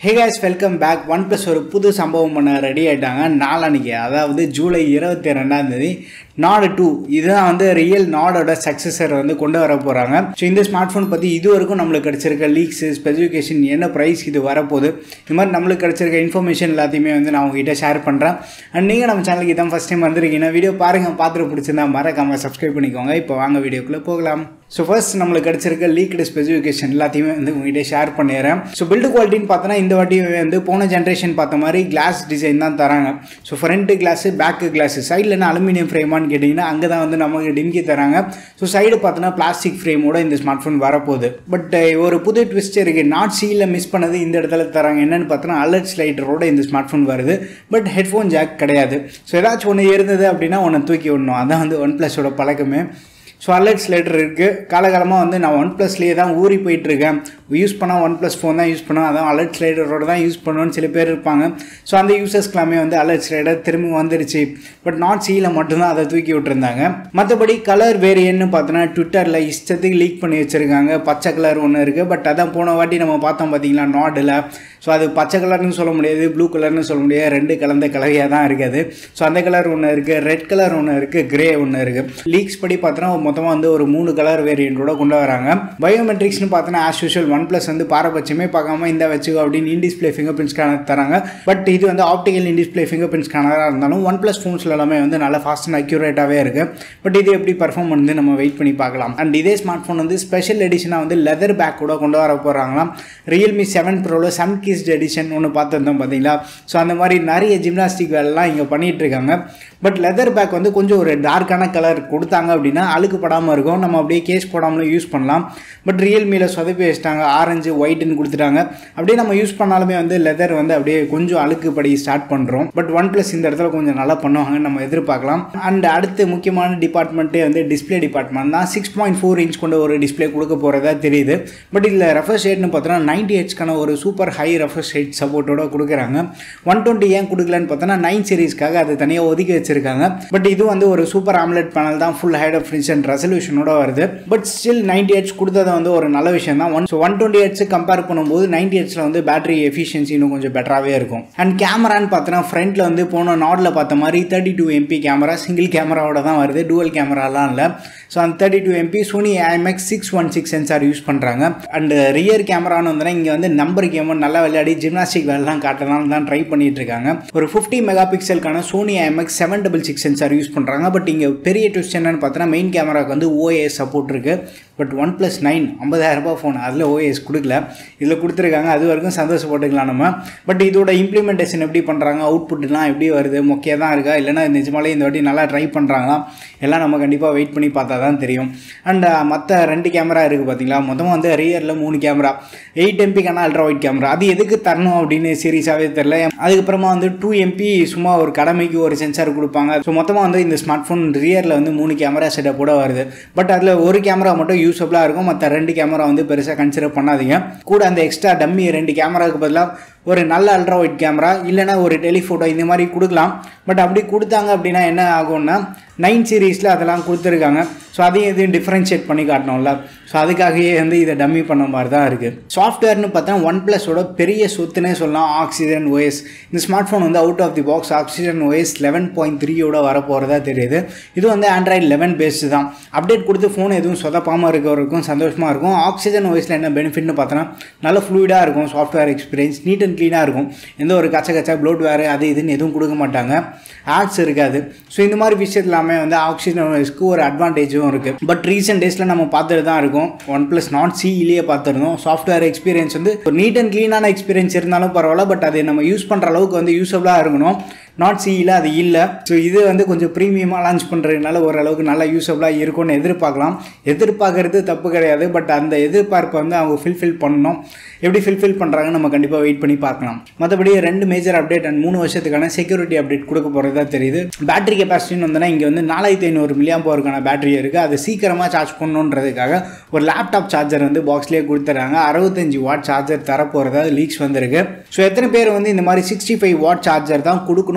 ஹே guys welcome back one plus ஒரு புது சம்பவம் பண்ண ரெடி ஆகிட்டாங்க நாளானிக்கு அதாவது ஜூலை இருபத்தி ரெண்டாம் தேதி நாடு டூ இதுதான் வந்து ரியல் நாடோட சக்ஸஸர் வந்து கொண்டு வர போகிறாங்க ஸோ இந்த ஸ்மார்ட் ஃபோன் பற்றி இது வரைக்கும் நம்மளுக்கு கிடச்சிருக்க லீக்ஸ் ஸ்பெசிஃபிகேஷன் என்ன ப்ரைஸ் இது வரப்போகுது இது மாதிரி நம்மளுக்கு கிடச்சிருக்க இன்ஃபர்மேஷன் எல்லாத்தையுமே வந்து நான் உங்ககிட்ட ஷேர் பண்ணுறேன் அண்ட் நீங்கள் நம்ம சேனலுக்கு இதான் ஃபஸ்ட் டைம் வந்திருக்கீங்கன்னா வீடியோ பாருங்கள் பார்த்துட்டு பிடிச்சிருந்தா மறக்காமல் சப்ஸ்கிரைப் பண்ணிக்கோங்க இப்போ வாங்க வீடியோக்குள்ளே போகலாம் ஸோ ஃபர்ஸ்ட் நம்மளுக்கு கிடச்சிருக்க லீக்டு ஸ்பெசிஃபிகேஷன் எல்லாத்தையுமே வந்து உங்ககிட்ட ஷேர் பண்ணிடுறேன் ஸோ பில்டு குவாலிட்டின்னு பார்த்தோன்னா இந்த வாட்டி வந்து போன ஜென்ரேஷன் பார்த்த மாதிரி கிளாஸ் டிசைன் தான் தராங்க so front glass back glass சைடில் என்ன அலுமினியம் ஃப்ரேமான்னு கேட்டிங்கன்னா அங்கே தான் வந்து நமக்கு டிம்கி தராங்க ஸோ சைடு பார்த்தோன்னா பிளாஸ்டிக் ஃப்ரேமோட இந்த ஸ்மார்ட் ஃபோன் வரப்போகுது பட் ஒரு புது ட்விஸ்ட் இருக்குது நாட் சீயில் மிஸ் பண்ணது இந்த இடத்துல தராங்க என்னென்னு பார்த்தோன்னா அலர்ட் ஸ்லைட்டரோட இந்த ஸ்மார்ட் ஃபோன் வருது பட் ஹெட்ஃபோன் ஜாக் கிடையாது ஸோ ஏதாச்சும் ஒன்று இருந்தது அப்படின்னா ஒன்று தூக்கி விடணும் அதான் வந்து ஒன் ப்ளஸோட பழக்கமே ஸோ அலர்ட் ஸ்லைடர் இருக்குது காலகாலமாக வந்து நான் ஒன் ப்ளஸ்லேயே தான் ஊறி போயிட்டுருக்கேன் யூஸ் பண்ணால் ஒன் ப்ளஸ் ஃபோன் தான் யூஸ் பண்ணோம் அதான் அலர்ட் ஸ்லைடரோட தான் யூஸ் பண்ணணும்னு சில பேர் இருப்பாங்க ஸோ அந்த யூசர்ஸ்க்கெல்லாமே வந்து அலர்ட் ஸ்லைடர் திரும்பி வந்துருச்சு பட் நாட் சியில் மட்டும்தான் அதை தூக்கி விட்டுருந்தாங்க மற்றபடி கலர் வேரியன்னு பார்த்தோன்னா ட்விட்டரில் இஷ்டத்துக்கு லீக் பண்ணி வச்சுருக்காங்க பச்சை கலர் ஒன்று இருக்குது பட் அதான் போன வாட்டி நம்ம பார்த்தோம் பார்த்தீங்களா நாடில் ஸோ அது பச்சை கலர்னு சொல்ல முடியாது ப்ளூ கலர்னு சொல்ல முடியாது ரெண்டு கலந்த கலவையாக தான் இருக்குது ஸோ அந்த கலர் ஒன்று இருக்குது ரெட் கலர் ஒன்று இருக்குது கிரே ஒன்று இருக்குது லீக்ஸ் படி பார்த்தோன்னா மொத்தமாக வந்து ஒரு மூணு கலர் வேரியண்ட்டோட கொண்டு வராங்க பயோமெட்ரிக்ஸ்னு பார்த்தோன்னா ஆஸ் யூஷுவல் ஒன் ப்ளஸ் வந்து பாரபட்சமே பார்க்காம இந்த வச்சுக்கோ அப்படின்னு in display finger print scanner தராங்க பட் இது வந்து optical in display finger print ஸ்கேனராக இருந்தாலும் ஒன் ப்ளஸ் ஃபோன்ஸில் எல்லாமே வந்து நல்லா ஃபாஸ்ட் அண்ட் அக்யூரேட்டாகவே இருக்குது பட் இது எப்படி பர்ஃபார்ம் வந்து நம்ம வெயிட் பண்ணி பார்க்கலாம் அண்ட் இதே ஸ்மார்ட் ஃபோன் வந்து ஸ்பெஷல் எடிஷனாக வந்து லெதர் பேக் கூட கொண்டு வர போகிறாங்களாம் ரியல்மி செவன் ப்ரோவில் சன் கிஸ்ட் எடிஷன் ஒன்று பார்த்துருந்தோம் பார்த்தீங்களா ஸோ அந்த மாதிரி நிறைய ஜிம்னாஸ்டிக் வேலைலாம் இங்கே பண்ணிகிட்டு இருக்காங்க பட் லெதர் பேக் வந்து கொஞ்சம் ஒரு டார்க்கான கலர் கொடுத்தாங்க அப்படின்னா அழுக்கு படாமல் இருக்கும் நம்ம அப்படியே கேஸ் போடாமலும் யூஸ் பண்ணலாம் பட் ரியல்மியில் சொதப்பி வச்சிட்டாங்க ஆரஞ்சு ஒயிட்னு கொடுத்துட்டாங்க அப்படியே நம்ம யூஸ் பண்ணாலுமே வந்து லெதர் வந்து அப்படியே கொஞ்சம் அழுக்கு படி ஸ்டார்ட் பண்ணுறோம் பட் ஒன் ப்ளஸ் இந்த இடத்துல கொஞ்சம் நல்லா பண்ணுவாங்கன்னு நம்ம எதிர்பார்க்கலாம் அண்ட் அடுத்து முக்கியமான டிபார்ட்மெண்ட்டே வந்து டிஸ்பிளே டிபார்ட்மெண்ட் தான் சிக்ஸ் பாயிண்ட் ஃபோர் இன்ச் கொண்ட ஒரு டிஸ்பிளே கொடுக்க போகிறதா தெரியுது பட் இதில் ரெஃபர்ஸ் ரேட்னு பார்த்தோன்னா நைன்டி ஹெச்க்கான ஒரு சூப்பர் ஹை ரெஃபர்ஸ் ரேட் சப்போர்ட்டோட கொடுக்குறாங்க ஒன் டுவெண்ட்டி ஏன் கொடுக்கலன்னு பார்த்தோன்னா நைன் சீரீஸ்க்காக அது தனியாக ஒதுக்கி வச்சிருக்காங்க பட் இது வந்து ஒரு சூப்பர் ஆம்லெட் பேனல் தான் ஃபுல் ஹைட் ஆஃப் அண்ட் ரெசல்யூஷனோட வருது பட் ஸ்டில் நைன்டி ஹெச் கொடுத்தது வந்து ஒரு நல்ல விஷயம் தான் one so one twenty H compare பண்ணும்போது நைன்டி ஹெச்சில் வந்து பேட்டரி எஃபிஷியன்சி இன்னும் கொஞ்சம் பெட்டராகவே இருக்கும் அண்ட் கேமரான்னு பார்த்தோன்னா ஃப்ரண்ட்டில் வந்து போன நாடில் பார்த்த மாதிரி thirty two MP camera single கேமராவோட தான் வருது டூவல் கேமராலாம் இல்லை ஸோ அந்த thirty two MP Sony IMX six one six sensor use பண்ணுறாங்க அண்ட் ரியர் கேமரான்னு வந்தோன்னா இங்கே வந்து நம்பர் கேம் நல்லா விளையாடி ஜிம்னாஸ்டிக் வேலைலாம் காட்டலாம் தான் ட்ரை பண்ணிட்டு இருக்காங்க ஒரு ஃபிஃப்டி மெகா பிக்சலுக்கான Sony IMX seven double six sensor use பண்ணுறாங்க பட் இங்கே பெரிய ட்விஸ்ட் என்னன்னு பார்த்தோன்னா மெயின் கேமராவுக்கு வந்து ஓஏஎஸ் சப்போர்ட் இருக்குது பட் ஒன் ப்ளஸ் நைன் ஐம்பதாயிரரூபா ஃபோன் அதில் ஓஎஸ் கொடுக்கல இதில் கொடுத்துருக்காங்க அது வரைக்கும் சந்தோஷப்பட்டுக்கலாம் நம்ம பட் இதோட இம்ப்ளிமெண்டேஷன் எப்படி பண்ணுறாங்க அவுட்புட்லாம் எப்படி வருது மொக்கையாக தான் இருக்கா இல்லைனா நிஜமாலே இந்த வாட்டி நல்லா ட்ரை பண்ணுறாங்களா எல்லாம் நம்ம கண்டிப்பாக வெயிட் பண்ணி பார்த்தா தான் தெரியும் அண்ட் மற்ற ரெண்டு கேமரா இருக்குது பார்த்தீங்களா மொத்தமாக வந்து ரியரில் மூணு கேமரா எயிட் எம்பிக்கான அல்ட்ரா ஒயிட் கேமரா அது எதுக்கு தரணும் அப்படின்னு சீரியஸாகவே தெரில அதுக்கப்புறமா வந்து டூ எம்பி சும்மா ஒரு கடமைக்கு ஒரு சென்சார் கொடுப்பாங்க ஸோ மொத்தமாக வந்து இந்த ஸ்மார்ட் ஃபோன் ரியரில் வந்து மூணு கேமரா செட்டப்போட வருது பட் அதில் ஒரு கேமரா மட்டும் யூஸ்ஃபுல்லாக இருக்கும் மற்ற ரெண்டு கேமரா வந்து பெருசாக கன்சிடர் பண்ணாதீங்க கூட அந்த எக்ஸ்ட்ரா டம்மி ரெண்டு கேமராவுக்கு பதிலாக ஒரு நல்ல அல்ட்ரா ஒயிட் கேமரா இல்லைனா ஒரு டெலிஃபோட்டோ இந்த மாதிரி கொடுக்கலாம் பட் அப்படி கொடுத்தாங்க அப்படின்னா என்ன ஆகும்னா நைன் சீரீஸில் அதெல்லாம் கொடுத்துருக்காங்க ஸோ அதையும் எதையும் டிஃப்ரென்ஷியேட் பண்ணி காட்டணும்ல ஸோ அதுக்காகவே வந்து இதை டம்மி பண்ண மாதிரி தான் இருக்குது சாஃப்ட்வேர்னு பார்த்தா ஒன் ப்ளஸோட பெரிய சொத்துனே சொல்லலாம் ஆக்சிஜன் ஓஎஸ் இந்த ஸ்மார்ட் ஃபோன் வந்து out of the box Oxygen OS eleven point த்ரீயோட வர போகிறதா தெரியுது இது வந்து ஆண்ட்ராய்டு லெவன் பேஸ்டு தான் அப்டேட் கொடுத்து ஃபோன் எதுவும் சொதப்பாமல் இருக்கிறவருக்கும் சந்தோஷமாக இருக்கும் ஆக்சிஜன் ஓஎஸில் என்ன பெனிஃபிட்னு பார்த்தோன்னா நல்ல ஃப்ளூயிடாக இருக்கும் சாஃப்ட்வேர் எக்ஸ்பீரியன்ஸ் நீட் அண்ட் க்ளீனாக இருக்கும் எந்த ஒரு கச்ச கச்சா ப்ளோட் வேறு அது இதுன்னு எதுவும் கொடுக்க மாட்டாங்க ஆட்ஸ் இருக்காது ஸோ இந்த மாதிரி விஷயத்து எல்லாமே வந்து ஆக்சிஜன் ஓஎஸ்க்கு ஒரு அட்வான்டேஜும் இருக்குது பட் ரீசெண்ட் டேஸில் நம்ம பார்த்துட்டு தான் இருக்கோம் ஒன் ப்ளஸ் நாட் சிஇலேயே பார்த்துருந்தோம் சாஃப்ட்வேர் எக்ஸ்பீரியன்ஸ் வந்து ஒரு நீட் அண்ட் க்ளீனான எக்ஸ்பீரியன்ஸ் இருந்தாலும் பரவாயில்ல பட் அது நம்ம யூஸ் பண்ணுற அளவுக்கு வந்து யூஸ்ஃபுல்லாக இருக்கணும் நாட் சியில் அது இல்லை ஸோ இது வந்து கொஞ்சம் ப்ரீமியமாக லான்ச் பண்ணுறதுனால ஓரளவுக்கு நல்லா யூஸ்ஃபுல்லாக இருக்கும்னு எதிர்பார்க்கலாம் எதிர்பார்க்கறது தப்பு கிடையாது பட் அந்த எதிர்பார்ப்பை வந்து அவங்க ஃபில்ஃபில் பண்ணணும் எப்படி ஃபில்ஃபில் பண்ணுறாங்கன்னு நம்ம கண்டிப்பாக வெயிட் பண்ணி பார்க்கலாம் மற்றபடி ரெண்டு மேஜர் அப்டேட் அண்ட் மூணு வருஷத்துக்கான செக்யூரிட்டி அப்டேட் கொடுக்க போகிறதா தெரியுது பேட்டரி கெப்பாசிட்டின்னு வந்தோன்னா இங்கே வந்து நாலாயிரத்தி ஐநூறு மில்லியம் போருக்கான பேட்டரி இருக்குது அது சீக்கிரமாக சார்ஜ் பண்ணணுன்றதுக்காக ஒரு லேப்டாப் சார்ஜர் வந்து பாக்ஸ்லேயே கொடுத்துட்றாங்க அறுபத்தஞ்சு வாட் சார்ஜர் தரப்போகிறதா லீக்ஸ் வந்திருக்கு ஸோ எத்தனை பேர் வந்து இந்த மாதிரி சிக்ஸ்டி ஃபைவ் வாட் சார்ஜர் தான் கொடுக்கணும்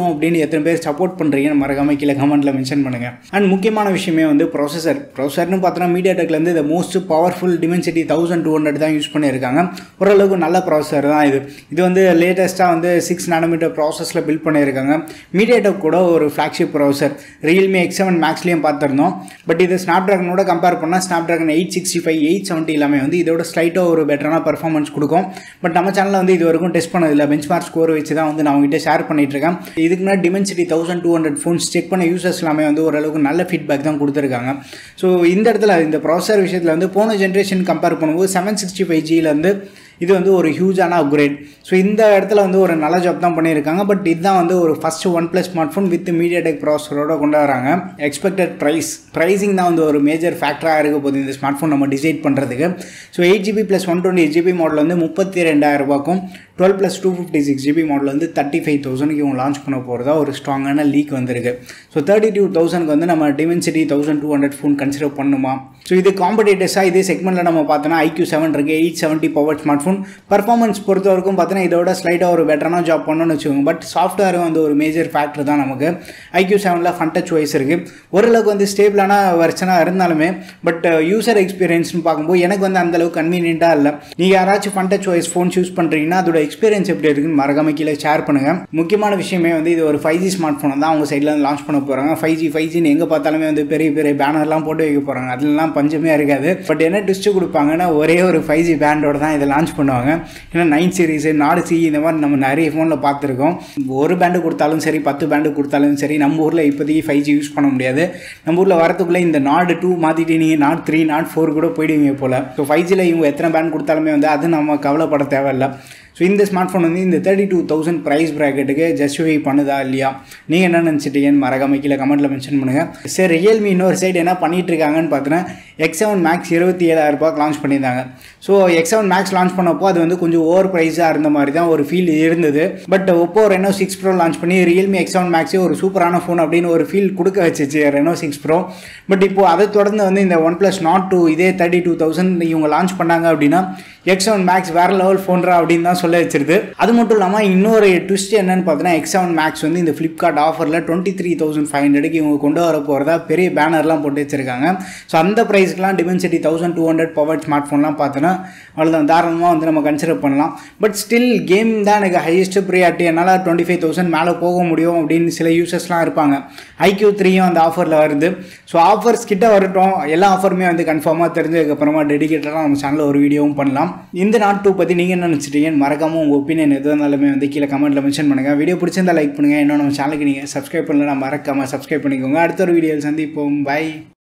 வாங்கணும் அப்படின்னு எத்தனை பேர் சப்போர்ட் பண்ணுறீங்கன்னு மறக்காம கீழே கமெண்ட்டில் மென்ஷன் பண்ணுங்கள் அண்ட் முக்கியமான விஷயமே வந்து ப்ராசஸர் ப்ராசஸர்னு பார்த்தோன்னா மீடியா டெக்லேருந்து இந்த most powerful Dimensity thousand two hundred தான் யூஸ் பண்ணியிருக்காங்க ஓரளவுக்கு நல்ல ப்ராசஸர் தான் இது இது வந்து லேட்டஸ்ட்டாக வந்து சிக்ஸ் நானோமீட்டர் ப்ராசஸில் பில்ட் பண்ணியிருக்காங்க மீடியா டெக் கூட ஒரு flagship processor Realme X seven மேக்ஸ்லேயும் பார்த்துருந்தோம் பட் இது ஸ்னாப் ட்ராகனோட கம்பேர் பண்ணால் Snapdragon eight sixty five eight seventy எல்லாமே வந்து இதோட ஸ்லைட்டாக ஒரு பெட்டரான பர்ஃபார்மன்ஸ் கொடுக்கும் பட் நம்ம சேனலில் வந்து இது வரைக்கும் டெஸ்ட் பண்ணதில்லை பெஞ்ச் மார்க் ஸ்கோர் வச்சு தான் வந்து நான் உங்ககிட்ட ஷேர் பண்ணிட்டு இருக்கேன் இதுக்கு முன்னாடி Dimensity thousand two hundred phones check பண்ண யூசர்ஸ் எல்லாமே வந்து ஓரளவுக்கு நல்ல ஃபீட்பேக் தான் கொடுத்துருக்காங்க ஸோ இந்த இடத்துல இந்த ப்ராசஸர் விஷயத்தில் வந்து போன ஜென்ரேஷன் கம்பேர் பண்ணும்போது செவன் சிக்ஸ்டி ஃபைவ் ஜியிலேருந்து இது வந்து ஒரு ஹியூஜான அப்கிரேட் ஸோ இந்த இடத்துல வந்து ஒரு நல்ல ஜாப் தான் பண்ணியிருக்காங்க பட் இதுதான் வந்து ஒரு first one plus smart phone with MediaTek ப்ராசரோட கொண்டு வராங்க எக்ஸ்பெக்டட் ப்ரைஸ் ப்ரைஸிங் தான் வந்து ஒரு மேஜர் ஃபேக்டராக இருக்க போகுது இந்த ஸ்மார்ட் ஃபோன் நம்ம டிசைட் பண்ணுறதுக்கு so eight GB plus one twenty GB model வந்து முப்பத்தி ரெண்டாயிரம் ரூபாய்க்கும் twelve plus two fifty six GB model வந்து தேர்ட்டி ஃபைவ் தௌசண்ட்க்கு இவங்க லான்ச் பண்ண போகிறதா ஒரு ஸ்ட்ராங்கான லீக் வந்திருக்கு ஸோ தேர்ட்டி டூ தௌசண்ட்க்கு வந்து நம்ம Dimensity thousand two hundred phone consider பண்ணுமா ஸோ இது காம்படேட்டர்ஸாக இதே செக்மெண்ட்டில் நம்ம பார்த்தோன்னா ஐக்யூ செவன் இருக்குது eight seventy power smart phone performance பொறுத்த வரைக்கும் பார்த்தீங்கன்னா இதோட ஸ்லைட்டாக ஒரு பெட்டரான ஜாப் பண்ணணும்னு வச்சுக்கோங்க பட் சாஃப்ட்வேரும் வந்து ஒரு மேஜர் ஃபேக்டர் தான் நமக்கு ஐக்யூ செவனில் ஃபன் டச் வைஸ் இருக்குது ஓரளவுக்கு வந்து ஸ்டேபிளான வெர்ஷனாக இருந்தாலுமே பட் யூசர் எக்ஸ்பீரியன்ஸ்னு பார்க்கும்போது எனக்கு வந்து அந்தளவுக்கு கன்வீனியண்ட்டாக இல்லை நீங்கள் யாராச்சும் fun touch wise phones use பண்ணுறீங்கன்னா அதோட எக்ஸ்பீரியன்ஸ் எப்படி இருக்குன்னு மறக்காம கீழே ஷேர் பண்ணுங்கள் முக்கியமான விஷயமே வந்து இது ஒரு ஃபைவ் ஜி ஸ்மார்ட் ஃபோனை தான் அவங்க சைடில் லான்ச் பண்ண போகிறாங்க ஃபைவ் ஜி ஃபைவ் ஜின்னு எங்கே பார்த்தாலுமே வந்து பெரிய பெரிய பேனர்லாம் போட்டு வைக்க போகிறாங்க அதுலலாம் பஞ்சமே இருக்காது பட் என்ன ட்விஸ்ட்டு கொடுப்பாங்கன்னா ஒரே ஒரு ஃபைவ் ஜி பேண்டோட தான் இதை லான்ச் பண்ணுவாங்க ஏன்னா நைன் சீரிஸு நாலு சி இந்த மாதிரி நம்ம நிறைய ஃபோனில் பார்த்துருக்கோம் ஒரு பேண்டு கொடுத்தாலும் சரி பத்து பேண்டு கொடுத்தாலும் சரி நம்ம ஊரில் இப்போதைக்கு ஃபைவ் ஜி யூஸ் பண்ண முடியாது நம்ம ஊரில் வரத்துக்குள்ளே இந்த நாடு டூ மாற்றிட்டு நீங்கள் நாட் த்ரீ நாட் ஃபோர் கூட போயிடுவீங்க போல் ஸோ ஃபைவ் ஜியில் இவங்க எத்தனை பேண்ட் கொடுத்தாலுமே வந்து அது நம்ம கவலைப்பட தேவையில்லை ஸோ இந்த ஸ்மார்ட் ஃபோன் வந்து இந்த தேர்ட்டி டூ தௌசண்ட் ப்ரைஸ் ப்ராக்கெட்டுக்கு ஜஸ்டிஃபை பண்ணுதா இல்லையா நீங்கள் என்ன நினச்சிட்டீங்கன்னு மறக்காம கீழே கமெண்ட்டில் மென்ஷன் பண்ணுங்கள் சரி ரியல்மி இன்னொரு சைடு என்ன பண்ணிட்டு இருக்காங்கன்னு பார்த்தீங்கன்னா எக்ஸ் செவன் மேக்ஸ் இருபத்தி ஏழாயிரம் ரூபாய்க்கு லான்ச் பண்ணியிருந்தாங்க so X seven Max launch பண்ணப்போ அது வந்து கொஞ்சம் ஓவர் ப்ரைஸாக இருந்த மாதிரி தான் ஒரு ஃபீல் இருந்தது but Oppo Reno six pro launch பண்ணி ரியல்மி எக்ஸ் செவன் மேக்ஸே ஒரு சூப்பரான ஃபோன் அப்படின்னு ஒரு ஃபீல் கொடுக்க வச்சிச்சு ரெனோ சிக்ஸ் ப்ரோ பட் இப்போது அதை தொடர்ந்து வந்து இந்த ஒன் ப்ளஸ் நாட் டூ இதே தேர்ட்டி டூ தௌசண்ட் இவங்க லான்ச் பண்ணாங்க அப்படின்னா எக்ஸ் செவன் மேக்ஸ் வேறு லெவல் ஃபோன்ரா அப்படின்னு தான் சொல்ல வச்சிருது அது மட்டும் இல்லாமல் இன்னொரு ட்விஸ்ட் என்னன்னு பார்த்தீங்கன்னா எக்ஸ் செவன் மேக்ஸ் வந்து இந்த ஃப்ளிப்கார்ட் ஆஃபரில் டுவெண்ட்டி த்ரீ தௌசண்ட் ஃபைவ் ஹண்ட்ரடுக்கு இவங்க கொண்டு வர போகிறதா பெரிய பேனர்லாம் போட்டு வச்சிருக்காங்க ஸோ அந்த ப்ரைஸ்க்குலாம் Dimensity thousand two hundred power smart ஃபோன்லாம் பார்த்தோன்னா அவ்வளோதான் தாராளமாக வந்து நம்ம கன்சிடர் பண்ணலாம் பட் ஸ்டில் கேம் தான் எனக்கு ஹையஸ்ட் ப்ரியாரிட்டி என்னால் டுவெண்ட்டி ஃபைவ் தௌசண்ட் மேலே போக முடியும் அப்படின்னு சில யூசர்ஸ்லாம் இருப்பாங்க ஐக்யூ த்ரீயும் அந்த ஆஃபரில் வருது ஸோ ஆஃபர்ஸ் கிட்ட வரட்டும் எல்லா ஆஃபருமே வந்து கன்ஃபார்மாக தெரிஞ்சதுக்கப்புறமா டெடிக்கேட்டடாக நம்ம சேனலில் ஒரு வீடியோவும் பண்ணலாம் இந்த நாட் டூ பற்றி நீங்கள் என்ன நினச்சிட்டீங்கன்னு மறக்காமல் உங்கள் ஒப்பீனியன் எது இருந்தாலுமே வந்து கீழே கமெண்ட்டில் மென்ஷன் பண்ணுங்கள் வீடியோ பிடிச்சிருந்தா லைக் பண்ணுங்கள் இன்னும் நம்ம சேனலுக்கு நீங்கள் சப்ஸ்கிரைப் பண்ணலாம் மறக்காமல் சப்ஸ்கிரைப் பண்ணிக்கோங்க அடுத்த ஒரு வீடியோவில் சந்திப்போம் பை